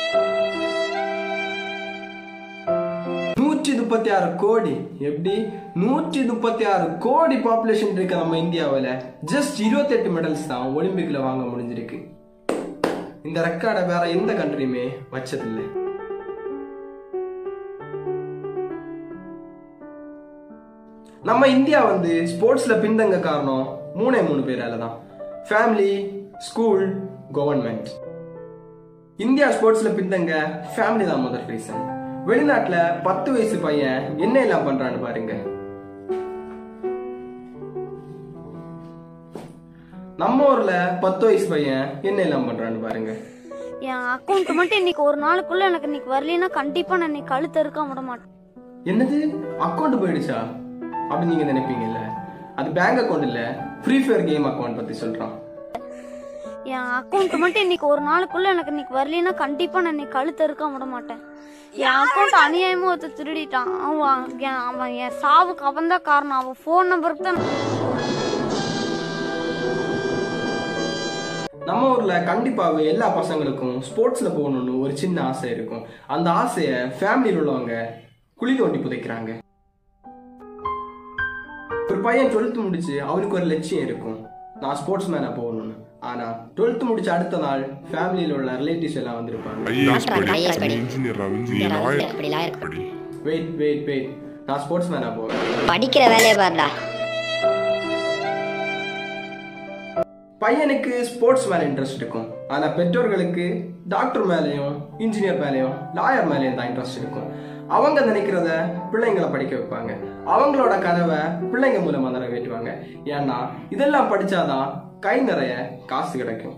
நூற்றி முப்பத்தி ஆறு கோடி எப்படி நூற்றி முப்பத்தி ஆறு கோடி பாப்புலேஷன் இருக்கு நம்ம இந்தியாவில் ஜஸ்ட் இருபத்தெட்டு மெடல்ஸ் தான் ஒலிம்பிக்ல வாங்க முடிஞ்சிருக்கு இந்த ரெக்கார்டை வேற எந்த கண்ட்ரியுமே வச்சதில்லை நம்ம இந்தியா வந்து ஸ்போர்ட்ஸ்ல பின்தங்க காரணம் மூணே மூணு பேரால தான் ஃபேமிலி ஸ்கூல் கவர்மெண்ட் இந்தியா ஸ்போர்ட்ஸ்ல பின்தங்க ஃபேமிலி தான் முதல் ரீசன் வெளிநாட்டுல பத்து வயசு பையன் என்ன எல்லாம் பண்றான்னு பாருங்க நம்ம ஊர்ல பத்து வயசு பையன் என்ன எல்லாம் பண்றான்னு பாருங்க என் அக்கௌண்ட் மட்டும் இன்னைக்கு ஒரு நாளுக்குள்ள எனக்கு இன்னைக்கு வரலைன்னா கண்டிப்பா நான் இன்னைக்கு கழுத்து இருக்க விட மாட்டேன் என்னது அக்கௌண்ட் போயிடுச்சா அப்படி நீங்க நினைப்பீங்கல்ல அது பேங்க் அக்கௌண்ட் இல்ல ஃப்ரீ ஃபயர் கேம் அக்கௌண்ட் பத்தி சொல்றான் என் அக்கௌண்ட் மட்டும் இன்னைக்கு ஒரு நாளுக்குள்ள எனக்கு இன்னைக்கு வரலைன்னா கண்டிப்பா நான் இன்னைக்கு கழுத்து இருக்க விட மாட்டேன் என் அக்கௌண்ட் அநியாயமா ஒருத்தர் திருடிட்டான் அவன் என் அவன் என் சாவுக்கு அவன் தான் காரணம் அவன் ஃபோன் நம்பருக்கு தான் நம்ம ஊர்ல கண்டிப்பாவே எல்லா பசங்களுக்கும் ஸ்போர்ட்ஸ்ல போகணும்னு ஒரு சின்ன ஆசை இருக்கும் அந்த ஆசைய ஃபேமிலியில் உள்ளவங்க குழி தோண்டி புதைக்கிறாங்க ஒரு பையன் டுவெல்த் முடிச்சு அவனுக்கு ஒரு லட்சியம் இருக்கும் நான் ஸ்போர்ட்ஸ் மேனா போகணும்னு ஆனா டுவெல்த் முடிச்ச அடுத்த நாள் ஃபேமிலியில் உள்ள ரிலேட்டிவ்ஸ் எல்லாம் வந்திருப்பாங்க ஐஏஎஸ் டாக்டர் படி ஐஏஎஸ் படி இன்ஜினியர் ஆகு நீ இன்ஜினியர் லாயர் அப்படி லாயர் படி வெயிட் வெயிட் வெயிட் நான் ஸ்போர்ட்ஸ் மேனா போவேன் படிக்கிற வேலையை பாருடா பையனுக்கு ஸ்போர்ட்ஸ் மேல இன்ட்ரெஸ்ட் இருக்கும் ஆனா பெற்றோர்களுக்கு டாக்டர் மேலேயும் இன்ஜினியர் மேலேயும் லாயர் மேலேயும் தான் இன்ட்ரெஸ்ட் இருக்கும் அவங்க நினைக்கிறத பிள்ளைங்களை படிக்க வைப்பாங்க அவங்களோட கனவை பிள்ளைங்க மூலமா நிறைவேற்றுவாங்க ஏன்னா இதெல்லாம் படிச்சாதான் கை நிறைய காசு கிடைக்கும்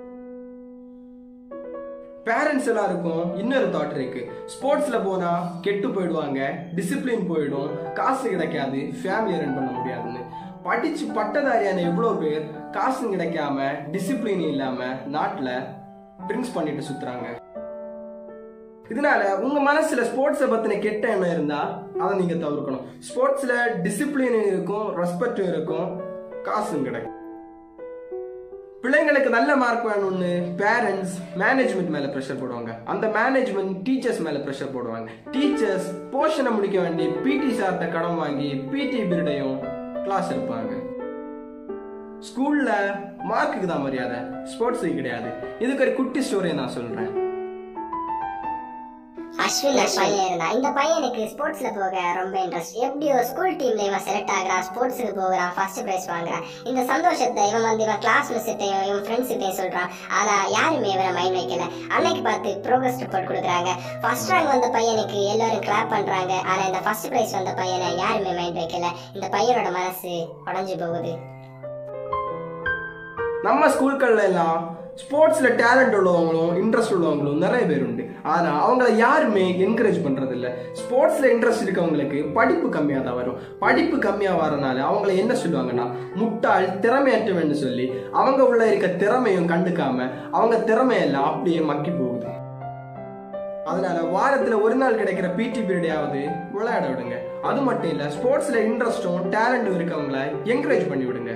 பேரண்ட்ஸ் எல்லாருக்கும் இன்னொரு தாட் இருக்கு ஸ்போர்ட்ஸ்ல போனா கெட்டு போயிடுவாங்க டிசிப்ளின் போயிடும் காசு கிடைக்காது ஃபேமிலியை ரன் பண்ண முடியாதுன்னு படிச்சு பட்டதாரியான எவ்வளவு பேர் காசு கிடைக்காம டிசிப்ளின் இல்லாம நாட்டுல ட்ரிங்க்ஸ் பண்ணிட்டு சுத்துறாங்க இதனால உங்க மனசுல ஸ்போர்ட்ஸை பத்தின கெட்ட எண்ணம் இருந்தா அதை நீங்க தவிர்க்கணும் ஸ்போர்ட்ஸ்ல டிசிப்ளின் இருக்கும் ரெஸ்பெக்டும் இருக்கும் காசும் கிடைக்கும் பிள்ளைங்களுக்கு நல்ல மார்க் வேணும்னு பேரண்ட்ஸ் மேனேஜ்மெண்ட் மேல ப்ரெஷர் போடுவாங்க அந்த மேனேஜ்மெண்ட் டீச்சர்ஸ் மேல ப்ரெஷர் போடுவாங்க டீச்சர்ஸ் போர்ஷனை முடிக்க வேண்டி பிடி சார்ட்ட கடன் வாங்கி பிடி பீரியடையும் கிளாஸ் எடுப்பாங்க ஸ்கூல்ல மார்க்குக்கு தான் மரியாதை ஸ்போர்ட்ஸுக்கு கிடையாது இதுக்கு ஒரு குட்டி ஸ்டோரியை நான் சொல்றேன் அஸ்வின் ஒரு பையன் இருந்தான் இந்த பையனுக்கு ஸ்போர்ட்ஸ்ல போக ரொம்ப இன்ட்ரெஸ்ட் எப்படியோ ஸ்கூல் டீம்ல இவன் செலக்ட் ஆகுறான் ஸ்போர்ட்ஸுக்கு போகிறான் ஃபர்ஸ்ட் பிரைஸ் வாங்குறான் இந்த சந்தோஷத்தை இவன் வந்து இவன் கிளாஸ் மிஸ்கிட்டையும் இவன் ஃப்ரெண்ட்ஸ் கிட்டையும் சொல்றான் ஆனா யாருமே இவனை மைண்ட் வைக்கல அன்னைக்கு பார்த்து ப்ரோக்ரஸ் ரிப்போர்ட் கொடுக்குறாங்க ஃபர்ஸ்ட் ரேங்க் வந்த பையனுக்கு எல்லாரும் கிளாப் பண்றாங்க ஆனா இந்த ஃபர்ஸ்ட் பிரைஸ் வந்த பையனை யாருமே மைண்ட் வைக்கல இந்த பையனோட மனசு உடைஞ்சு போகுது நம்ம ஸ்கூல்கள்ல எல்லாம் ஸ்போர்ட்ஸ்ல டேலண்ட் உள்ளவங்களும் இன்ட்ரெஸ்ட் உள்ளவங்களும் நிறைய பேர் உண்டு ஆனா அவங்கள யாருமே என்கரேஜ் பண்றது இல்ல ஸ்போர்ட்ஸ்ல இன்ட்ரெஸ்ட் இருக்கவங்களுக்கு படிப்பு கம்மியா தான் வரும் படிப்பு கம்மியா வரனால அவங்கள என்ன சொல்லுவாங்கன்னா முட்டாள் திறமையற்றவன்னு சொல்லி அவங்க உள்ள இருக்க திறமையும் கண்டுக்காம அவங்க திறமையெல்லாம் அப்படியே மக்கி போகுது அதனால வாரத்துல ஒரு நாள் கிடைக்கிற பிடி பீரியடையாவது விளையாட விடுங்க அது மட்டும் இல்ல ஸ்போர்ட்ஸ்ல இன்ட்ரெஸ்டும் டேலண்டும் இருக்கவங்கள என்கரேஜ் பண்ணி விடுங்க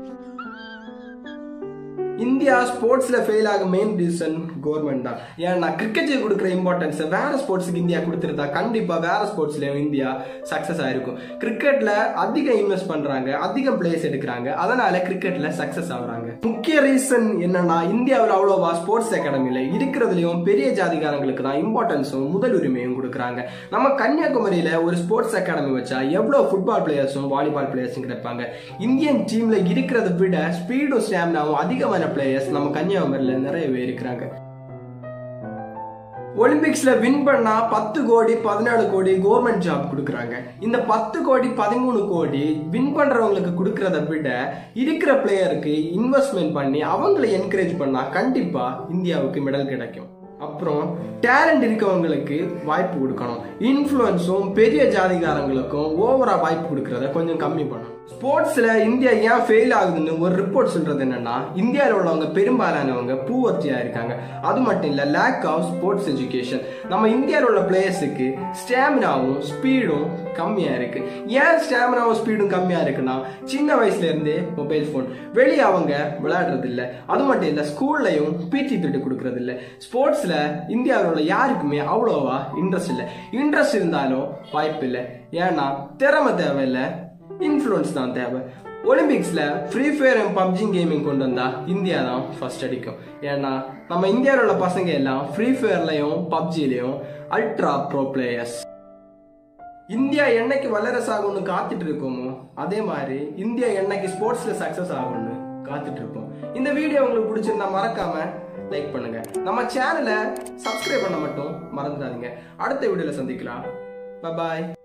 இந்தியா ஸ்போர்ட்ஸ்ல ஃபெயில் ஆக மெயின் ரீசன் கவர்மெண்ட் தான் ஏன்னா கிரிக்கெட்டுக்கு கொடுக்குற இம்பார்ட்டன்ஸை வேற ஸ்போர்ட்ஸுக்கு இந்தியா கொடுத்துருந்தா கண்டிப்பா வேற ஸ்போர்ட்ஸ்லயும் இந்தியா சக்சஸ் ஆயிருக்கும் கிரிக்கெட்ல அதிக இன்வெஸ்ட் பண்றாங்க அதிக பிளேஸ் எடுக்கிறாங்க அதனால கிரிக்கெட்ல சக்சஸ் ஆகுறாங்க முக்கிய ரீசன் என்னன்னா இந்தியாவில் அவ்வளோவா ஸ்போர்ட்ஸ் அகாடமியில இருக்கிறதுலயும் பெரிய ஜாதிகாரங்களுக்கு தான் இம்பார்ட்டன்ஸும் முதல் உரிமையும் கொடுக்குறாங்க நம்ம கன்னியாகுமரியில ஒரு ஸ்போர்ட்ஸ் அகாடமி வச்சா எவ்வளவு ஃபுட்பால் பிளேயர்ஸும் வாலிபால் பிளேயர்ஸும் கிடைப்பாங்க இந்தியன் டீம்ல இருக்கிறத விட ஸ்பீடும் ஸ்டாமினாவும் அதிகமான பிளேயர்ஸ் நம்ம கன்னியாகுமரியில நிறைய பேர் இருக்கிறாங்க ஒலிம்பிக்ஸ்ல வின் பண்ணா பத்து கோடி பதினாலு கோடி கவர்மெண்ட் ஜாப் கொடுக்குறாங்க இந்த பத்து கோடி பதிமூணு கோடி வின் பண்றவங்களுக்கு கொடுக்கறத விட இருக்கிற பிளேயருக்கு இன்வெஸ்ட்மெண்ட் பண்ணி அவங்கள என்கரேஜ் பண்ணா கண்டிப்பா இந்தியாவுக்கு மெடல் கிடைக்கும் அப்புறம் டேலண்ட் இருக்கவங்களுக்கு வாய்ப்பு கொடுக்கணும் இன்ஃப்ளூயன்ஸும் பெரிய ஜாதிகாரங்களுக்கும் ஓவரா வாய்ப்பு கொடுக்கறத கொஞ்சம் கம்மி பண்ணணும் ஸ்போர்ட்ஸ்ல இந்தியா ஏன் ஃபெயில் ஆகுதுன்னு ஒரு ரிப்போர்ட் சொல்றது என்னன்னா இந்தியாவில் உள்ளவங்க பெரும்பாலானவங்க பூவர்த்தியா இருக்காங்க அது மட்டும் இல்ல லேக் ஆஃப் ஸ்போர்ட்ஸ் எஜுகேஷன் நம்ம இந்தியாவில் உள்ள பிளேயர்ஸுக்கு ஸ்டாமினாவும் ஸ்பீடும் கம்மியா இருக்கு ஏன் ஸ்டாமினாவும் ஸ்பீடும் கம்மியா இருக்குன்னா சின்ன வயசுல இருந்தே மொபைல் ஃபோன் வெளியே அவங்க விளையாடுறது இல்ல அது மட்டும் இல்ல ஸ்கூல்லையும் பிடி பிரிட்டு கொடுக்கறது இல்ல ஸ்போர்ட்ஸ்ல இந்தியாவில் உள்ள யாருக்குமே அவ்வளோவா இன்ட்ரெஸ்ட் இல்லை இன்ட்ரெஸ்ட் இருந்தாலும் வாய்ப்பு இல்லை ஏன்னா திறமை தேவையில்லை இன்ஃப்ளூயன்ஸ் தான் தேவை ஒலிம்பிக்ஸ்ல Free Fire and PUBG gaming கொண்டு வந்தா இந்தியா தான் ஃபர்ஸ்ட் அடிக்கும் ஏன்னா நம்ம இந்தியாவில் உள்ள பசங்க எல்லாம் ஃப்ரீ ஃபயர்லயும் பப்ஜிலையும் அல்ட்ரா ப்ரோ பிளேயர்ஸ் இந்தியா என்னைக்கு வல்லரசு ஆகும்னு காத்துட்டு இருக்கோமோ அதே மாதிரி இந்தியா என்னைக்கு ஸ்போர்ட்ஸ்ல சக்சஸ் ஆகும்னு காத்துட்டு இருப்போம் இந்த வீடியோ உங்களுக்கு பிடிச்சிருந்தா மறக்காம லைக் பண்ணுங்க நம்ம சேனலை சப்ஸ்கிரைப் பண்ண மட்டும் மறந்துடாதீங்க அடுத்த வீடியோல சந்திக்கலாம் பாய்